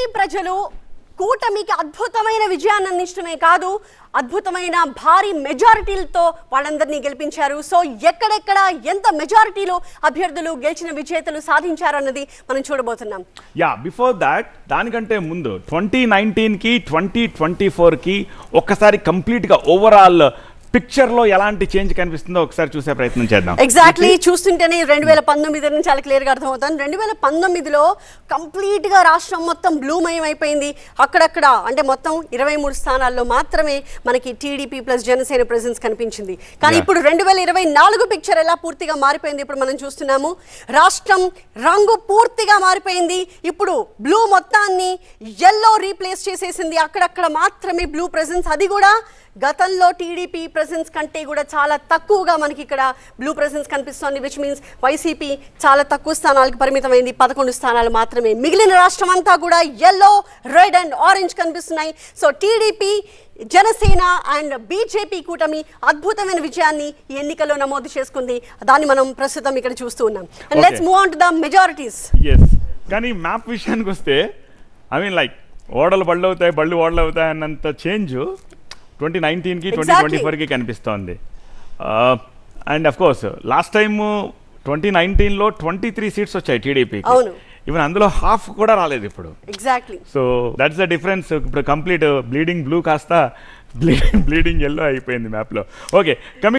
ప్రజలు కూటమికి అద్భుతమైన విజయాన్ని అందించడమే కాదు అద్భుతమైన భారీ మెజారిటీలతో వాళ్ళందరినీ గెలిపించారు సో ఎక్కడెక్కడ ఎంత మెజారిటీలో అభ్యర్థులు గెలిచిన విజేతలు సాధించారన్నది మనం చూడబోతున్నాం యా బిఫోర్ దాట్ దానికంటే ముందు ట్వంటీ నైన్టీన్కి ట్వంటీ ట్వంటీ ఫోర్కి ఒక్కసారి కంప్లీట్గా ఓవరాల్ పిక్చర్లో ఎలాంటి చేంజ్ కనిపిస్తుందో ఒకసారి చూసే ప్రయత్నం చేద్దాం ఎగ్జాక్ట్లీ చూస్తుంటేనే రెండు వేల పంతొమ్మిది నుంచి చాలా క్లియర్గా అర్థమవుతుంది రెండు వేల పంతొమ్మిదిలో కంప్లీట్గా రాష్ట్రం మొత్తం బ్లూమయం అయిపోయింది అక్కడక్కడ అంటే మొత్తం ఇరవై మూడు స్థానాల్లో మాత్రమే మనకి టీడీపీ ప్లస్ జనసేన ప్రెసెన్స్ కనిపించింది కానీ Yeah. ఇప్పుడు రెండు వేల ఇరవై నాలుగు పిక్చర్ ఎలా పూర్తిగా మారిపోయింది ఇప్పుడు మనం చూస్తున్నాము రాష్ట్రం రంగు పూర్తిగా మారిపోయింది ఇప్పుడు బ్లూ మొత్తాన్ని ఎల్లో రీప్లేస్ చేసేసింది అక్కడక్కడ మాత్రమే బ్లూ ప్రెసెన్స్ అది కూడా గతంలో టీడీపీ ప్రెసెన్స్ కంటే కూడా చాలా తక్కువగా మనకి ఇక్కడ బ్లూ ప్రెసెన్స్ కనిపిస్తోంది విచ్ మీన్స్ వైసీపీ చాలా తక్కువ స్థానాలకు పరిమితమైంది పదకొండు స్థానాలు మాత్రమే మిగిలిన రాష్ట్రం అంతా కూడా ఎల్లో రెడ్ అండ్ ఆరెంజ్ కనిపిస్తున్నాయి సో టీడీపీ జనసేన అండ్ బీజేపీ కూటమి అద్భుతమైన విజయాన్ని ఈ ఎన్నికల్లో నమోదు చేసుకుంది దాన్ని మనం ప్రస్తుతం ఇక్కడ చూస్తూ ఉన్నాం and let's Okay. Move on to the majorities yes కానీ మ్యాప్ విషయానికి వస్తే ఐ మీన్ లైక్ ఓడలు బళ్ళు అవుతాయి బళ్ళు ఓడలు అవుతాయి అన్నంత చేంజ్ ట్వంటీ నైన్టీన్కి ట్వంటీ Exactly. ట్వంటీ ఫోర్కి కనిపిస్తోంది and of course last time twenty నైన్టీన్లో ట్వంటీ త్రీ సీట్స్ వచ్చాయి టీడీపీకి అవును. ఈవెన్ అందులో హాఫ్ కూడా రాలేదు ఇప్పుడు exactly so that's the difference ఇప్పుడు కంప్లీట్ బ్లీడింగ్ బ్లూ కాస్త బ్లీడింగ్ బ్లీడింగ్ ఎల్లో అయిపోయింది మ్యాప్లో ఓకే కమింగ్